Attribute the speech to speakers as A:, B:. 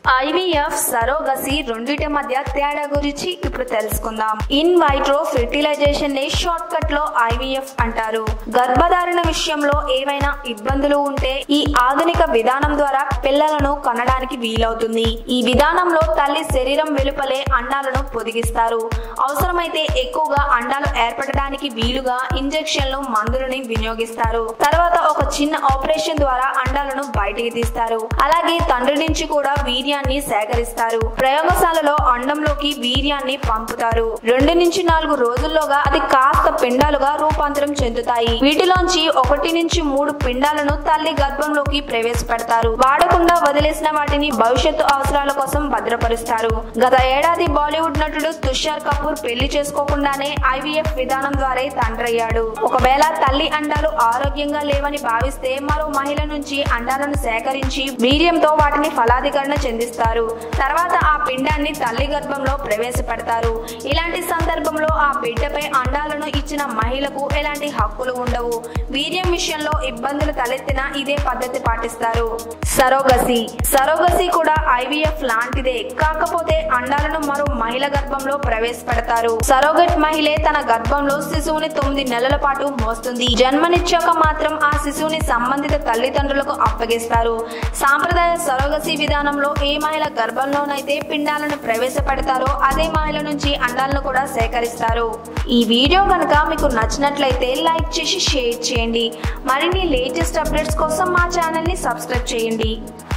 A: IVF surrogacy రెండిటి మధ్య తేడా గురించి ఇప్పుడు తెలుసుకుందాం ఇన్ వైట్రో ఫెర్టిలైజేషన్ ని షార్ట్ కట్ లో ఐవీఎఫ్ అంటారు గర్భధారణ విషయంలో ఏవైనా ఇబ్బందులు ఉంటే ఈ ఆధునిక విధానం ద్వారా పిల్లలను కనడానికి వీలవుతుంది ఈ విధానంలో తల్లి శరీరం వెలుపలే అండాలను పొదిగిస్తారు అవసరమైతే ఎక్కువగా అండాలు ఏర్పడడానికి వీలుగా ఇంజెక్షన్లు మందులని వినియోగిస్తారు తర్వాత ఒక చిన్న ఆపరేషన్ ద్వారా అండాలను బయటికి తీస్తారు అలాగే తండ్రి నుంచి కూడా వీర్యాన్ని సేకరిస్తారు ప్రయోగశాలలో అండంలోకి వీర్యాన్ని పంపుతారు రెండు నుంచి నాలుగు రోజుల్లోగా అది కాస్త పిండాలుగా రూపాంతరం చెందుతాయి వీటిలోంచి ఒకటి నుంచి మూడు పిండాలను తల్లి గర్భంలోకి ప్రవేశపెడతారు వాడకుండా వదిలేసిన వాటిని భవిష్యత్తు అవసరాల కోసం భద్రపరుస్తారు గత ఏడాది బాలీవుడ్ నటుడు తుషార్ కపూర్ పెళ్లి చేసుకోకుండానే ఐవీఎఫ్ విధానం ద్వారా తండ్రయ్యాడు ఒకవేళ తల్లి అండాలు ఆరోగ్యంగా లేవని భావిస్తే మరో మహిళ నుంచి అండాలను సేకరించి వీర్యంతో వాటిని ఫలాధికరణ చెందిస్తారు తర్వాత ఆ పిండాన్ని తల్లి గర్భంలో ప్రవేశపెడతారు ఇలాంటి సందర్భంలో ఆ బిడ్డపై అండాలను ఇచ్చిన మహిళకు ఎలాంటి హక్కులు ఉండవు వీర్యం విషయంలో ఇబ్బందులు తలెత్తినా ఇదే పద్ధతి పాటిస్తారు సరోగసి సరోగసి కూడా ఐవీఎఫ్ లాంటిదే కాకపోతే అండాలను మరో మహిళ గర్భంలో ప్రవేశపెడతారు సరోగట్ మహిళే తన గర్భంలో శిశువుని తొమ్మిది నెలల పాటు మోస్తుంది జన్మనిచ్చాక మాత్రం ఆ శిశువుని సంబంధిత తల్లిదండ్రులకు అప్పగిస్తారు సాంప్రదాయ సరోగసి విధానంలో ఏ మహిళ గర్భంలోనైతే పిండాలను ప్రవేశపెడతారో అదే మహిళ నుంచి అండాలను కూడా సేకరిస్తారు ఈ వీడియో కనుక మీకు నచ్చినట్లయితే లైక్ చేసి షేర్ చేయండి మరిన్ని లేటెస్ట్ అప్డేట్స్ కోసం మా ఛానల్ ని సబ్స్క్రైబ్ చేయండి